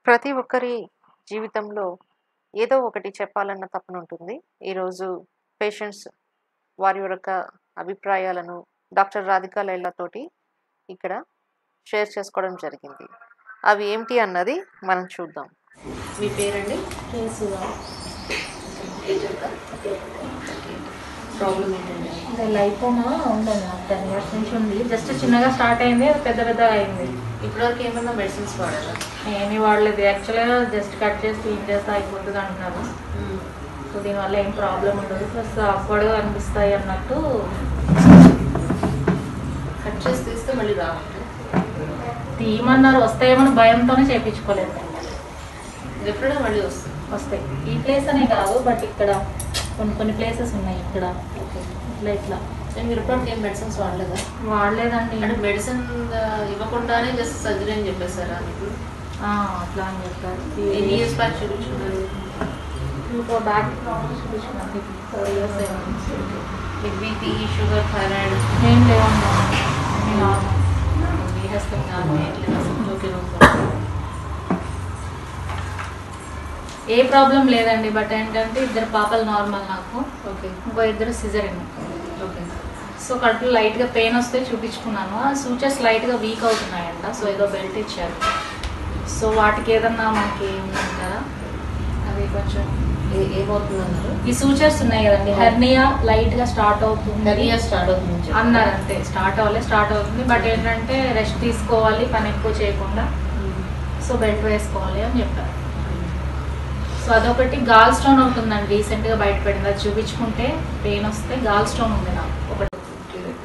ప్రతి ఒక్కరి జీవితంలో ఏదో ఒకటి చెప్పాలన్న తపన ఉంటుంది. ఈరోజు పేషెంట్స్ వారి యొక్క అభిప్రాయాలను డాక్టర్ రాధికా లైలా తోటి ఇక్కడ షేర్ చేసుకోవడం జరిగింది. అవి ఏమిటి అన్నది మనం చూద్దాం. మీ పేరండి? కేసుగా ఏజెంటా? ప్రాబ్లం ఏంటండి? ఇంకా లైపోమా ఉందండి నాకు టెన్ ఇయర్స్ నుంచి ఉంది జస్ట్ చిన్నగా స్టార్ట్ అయింది అది పెద్ద పెద్దగా అయింది ఇప్పటివరకు ఏమన్నా మెడిసిన్స్ వాడారా? ఏమీ వాడలేదు యాక్చువల్గా జస్ట్ కట్ చేసి క్లీన్ చేస్తే అయిపోతుంది అంటున్నారు సో దీనివల్ల ఏం ప్రాబ్లం ఉండదు ప్లస్ అవ్వడుగా అనిపిస్తాయి అన్నట్టు కట్ చేసి తీస్తే మళ్ళీ రావండి. తీయమన్నారు వస్తాయేమని భయంతోనే చేయించుకోలేదు ఎప్పుడైనా మళ్ళీ వస్తుంది. వస్తాయి ఈ ప్లేస్ అనే కాదు బట్ ఇక్కడ కొన్ని కొన్ని ప్లేసెస్ ఉన్నాయి ఇక్కడ ఇట్లా ఇట్లా నేను మీరు ఇప్పటివరకు ఏం మెడిసిన్స్ వాడలేదా? వాడలేదండి అంటే మెడిసిన్ ఇవ్వకుండానే జస్ట్ సర్జరీ అని చెప్పేశారా మీకు? ఆ, అట్లా అని చెప్పారు ఎన్ని ఇయర్స్ బ్యాక్ చూపించుకున్నారు? ఇంకో బ్యాక్ ప్రాబ్లమ్స్ చూపించుకున్నాను ఫోర్ ఇయర్స్ అయింది మీకు బీపీ, షుగర్, థైరాయిడ్ ఏం లేవండి అన్నీ నార్మల్ నీరసం కానీ ఎట్లా ఓకే నో ప్రాబ్లం. ఏ ప్రాబ్లం లేదండి బట్ ఏంటంటే ఇద్దరు పాపలు నార్మల్ నాకు ఓకే ఇంకో ఇద్దరు సిజరిన్ ఓకే సో కడుపులో లైట్గా పెయిన్ వస్తే చూపించుకున్నాను ఆ సూచర్స్ లైట్గా వీక్ అవుతున్నాయంట సో ఏదో బెల్ట్ ఇచ్చారు సో వాటికి ఏదన్నా మనకి ఉందంటారా అవి కొంచెం ఏ- ఏమవుతుందన్నారు ఈ సూచర్స్ ఉన్నాయి కదండి హెర్నియా లైట్గా స్టార్ట్ అవుతుంది హెర్నియా స్టార్ట్ అవుతుంది చెప్పారు. అన్నారు అంతే స్టార్ట్ అవ్వలే స్టార్ట్ అవుతుంది బట్ ఏంటంటే రెస్ట్ తీసుకోవాలి పని ఎక్కువ చేయకుండా మ్మ్. సో బెల్ట్ వేసుకోవాలి అని చెప్పారు సో అదొకటి గాల్ స్టోన్ ఒకటి ఉందండి రీసెంట్గా బయటపడింది అది చూపించుకుంటే పెయిన్ వస్తే గాల్ స్టోన్ ఉంది నాకు ఒకటి Clear.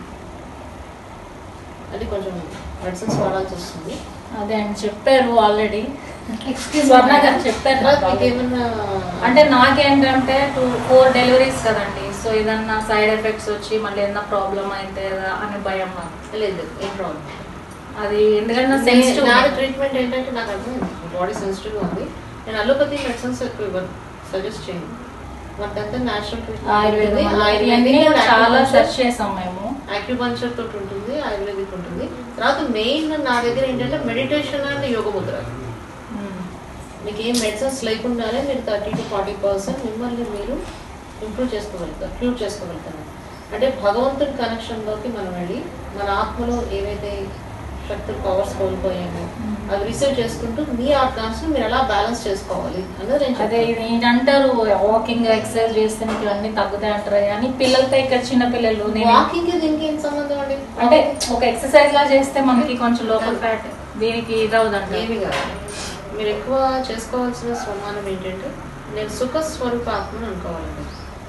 అది కొంచెం మెడిసిన్స్ వాడాల్సి వస్తుంది అదే అని చెప్పారు ఆల్రెడీ ఎక్స్క్యూజ్ స్వర్ణ గారు చెప్పారు నాకు మీకు already. ఏమన్నా అంటే నాకేంటంటే టూ ఫోర్ డెలివరీస్ కదండి సో ఏదన్నా సైడ్ ఎఫెక్ట్స్ వచ్చి మళ్ళీ ఏదన్నా ప్రాబ్లం అయితే అని భయం నాకు లేదు ఏం ప్రాబ్లం అది ఎందుకంటే నాది సెన్సిటివ్ ట్రీట్మెంట్ ఏంటంటే నాకు అర్థమైంది బాడీ సెన్సిటివ్ ఉంది నేను అలోపతి మెడిసిన్స్ ఎక్కువ ఇవ్వను సజెస్ట్ చేయను మాకంతా న్యాచురల్ ఆయుర్వేదం ఇవన్నీ చాలా సెర్చ్ చేసాం మేము ఆక్యుపంచర్ తోటి ఉంటుంది ఆయుర్వేదిక్ ఉంటుంది తర్వాత మెయిన్ నా దగ్గర ఏంటంటే మెడిటేషన్ అండ్ యోగ ముద్ర మ్మ్. మీకు ఏం మెడిసిన్స్ లేకుండానే మీరు థర్టీ టు ఫార్టీ పర్సెంట్ మిమ్మల్ని మీరు ఇంప్రూవ్ చేసుకోగలుగుతారు క్యూర్ చేసుకోగలుగుతారు అంటే భగవంతుడి కనెక్షన్లోకి మనం వెళ్ళి మన ఆత్మలో ఏవైతే శక్తులు పవర్స్ కోల్పోయామో అవి రిసీవ్ చేసుకుంటూ మీ ఆర్గాన్స్ మీరు ఎలా బ్యాలెన్స్ చేసుకోవాలి అన్నది నేను అదే చెప్తాను. ఇది అంటారు వాకింగ్ ఎక్సర్సైజ్ చేస్తే నీకు ఇవన్నీ తగ్గుతాయి అంటారు కానీ పిల్లలతో ఇక్కడ చిన్న పిల్లలు నేను వాకింగ్ దీనికి ఏం సంబంధం అండి అంటే ఒక ఎక్సర్సైజ్ లా చేస్తే మనకి కొంచెం లోకల్ ఫ్యాట్ దీనికి ఇదవుదంట ఏమి కాదు మీరు ఎక్కువ చేసుకోవాల్సిన స్వమానం ఏంటంటే నేను సుఖ స్వరూప ఆత్మను అనుకోవాలండి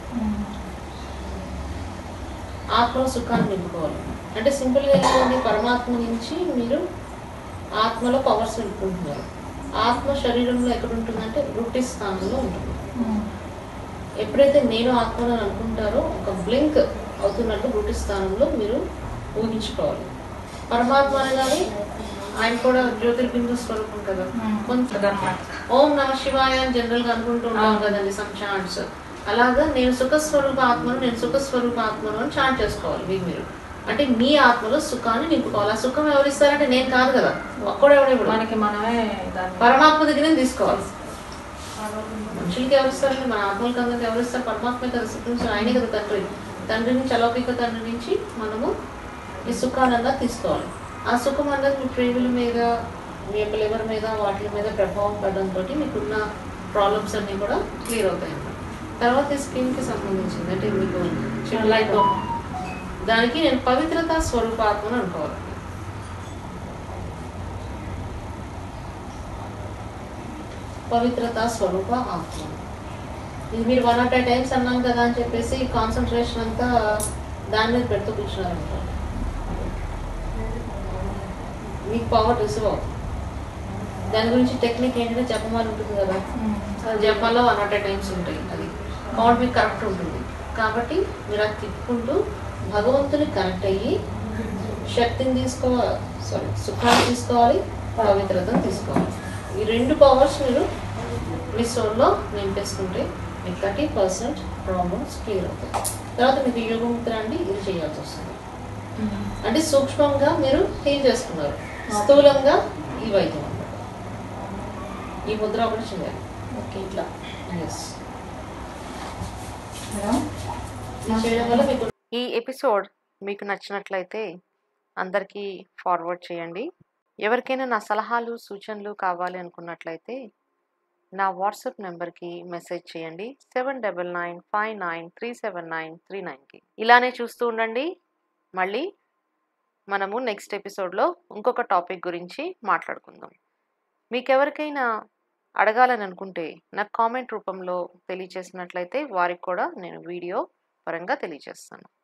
ఆత్మ సుఖాన్ని నింపుకోవాలి అంటే సింపుల్గా ఏంటంటే పరమాత్మ నుంచి మీరు ఆత్మలో పవర్స్ నింపుకుంటున్నారు ఆత్మ శరీరంలో ఎక్కడ ఉంటుందంటే వృత్తి స్థానంలో ఉంటుంది ఎప్పుడైతే నేను ఆత్మను అని అనుకుంటారో ఒక బ్లింక్ అవుతున్నట్టు వృత్తి స్థానంలో మీరు ఊహించుకోవాలి పరమాత్మ అనగానే ఆయన కూడా జ్యోతిర్బిందు స్వరూపం కదా కొంచెం అదన్నమాట ఓం నమ శివాయ అని జనరల్ గా అనుకుంటూ ఉంటాం కదండి సమ్ చాంట్స్ అలాగా నేను సుఖ స్వరూప ఆత్మను నేను సుఖ స్వరూప ఆత్మను అని చాంట్ చేసుకోవాలి మీకు మీరు అంటే మీ ఆత్మలో సుఖాన్ని నింపుకోవాలి ఆ సుఖం ఎవరిస్తారంటే నేను కాదు కదా ఒక్కడే ఎవడెవడు మనకి మనమే దాన్ని పరమాత్మ దగ్గర తీసుకోవాలి మనుషులకి ఎవరిస్తారండి మన ఆత్మలకి అందరికి ఎవరిస్తారు పరమాత్మ కదా సుఖం ఆయనే కదా తండ్రి తండ్రి నుంచి అలౌకిక తండ్రి నుంచి మనము ఈ సుఖానందా తీసుకోవాలి ఆ సుఖం అన్నది మీ ప్రేమిల మీద మీ యొక్క లివర్ మీద వాటి మీద ప్రభావం పడడంతో మీకున్న ప్రాబ్లమ్స్ అన్నీ కూడా క్లియర్ అవుతాయి అన్నమాట తర్వాత స్కిన్కి సంబంధించింది అంటే మీకు చిన్నలైతో దానికి నేను పవిత్రత స్వరూపాత్మను అనుకోవాలి పవిత్రత స్వరూప ఆత్మ ఇది మీరు వన్ ఆర్ టైమ్ టైమ్స్ అన్నాను కదా అని చెప్పేసి కాన్సన్ట్రేషన్ అంతా దాని మీద పెడుతూ కూర్చున్నారంట మీకు పవర్ రిసీవ్ అవుతుంది దాని గురించి టెక్నిక్ ఏంటంటే జపమాలు ఉంటుంది కదా అది జపాల్లో వన్ ఆర్ టైమ్స్ ఉంటాయి అది కౌంట్ మీకు కరెక్ట్ ఉంటుంది కాబట్టి మీరు అది తిప్పుకుంటూ భగవంతుని కనెక్ట్ అయ్యి శక్తిని తీసుకోవాలి సారీ సుఖాన్ని తీసుకోవాలి పవిత్రతను తీసుకోవాలి ఈ రెండు పవర్స్ మీరు మీ సోల్లో నింపేసుకుంటే మీకు థర్టీ పర్సెంట్ ప్రాబ్లమ్స్ క్లియర్ అవుతాయి తర్వాత మీకు యోగముద్ర అండి ఇది చేయాల్సి వస్తుంది అంటే సూక్ష్మంగా మీరు హీల్ చేసుకున్నారు స్థూలంగా ఈ వైద్యం అన్నమాట ఈ ముద్ర ఒకటి చేయాలి ఓకే ఇట్లా ఎస్ మేడం ఇది చేయడం వల్ల మీకు ఈ ఎపిసోడ్ మీకు నచ్చినట్లయితే అందరికీ ఫార్వర్డ్ చేయండి ఎవరికైనా నా సలహాలు సూచనలు కావాలి అనుకున్నట్లయితే నా వాట్సాప్ నెంబర్కి మెసేజ్ చేయండి seven double nine five nine three seven nine three నైన్కి ఇలానే చూస్తూ ఉండండి మళ్ళీ మనము నెక్స్ట్ ఎపిసోడ్లో ఇంకొక టాపిక్ గురించి మాట్లాడుకుందాం మీకు ఎవరికైనా అడగాలని అనుకుంటే నాకు కామెంట్ రూపంలో తెలియచేసినట్లయితే వారికి కూడా నేను వీడియో పరంగా తెలియజేస్తాను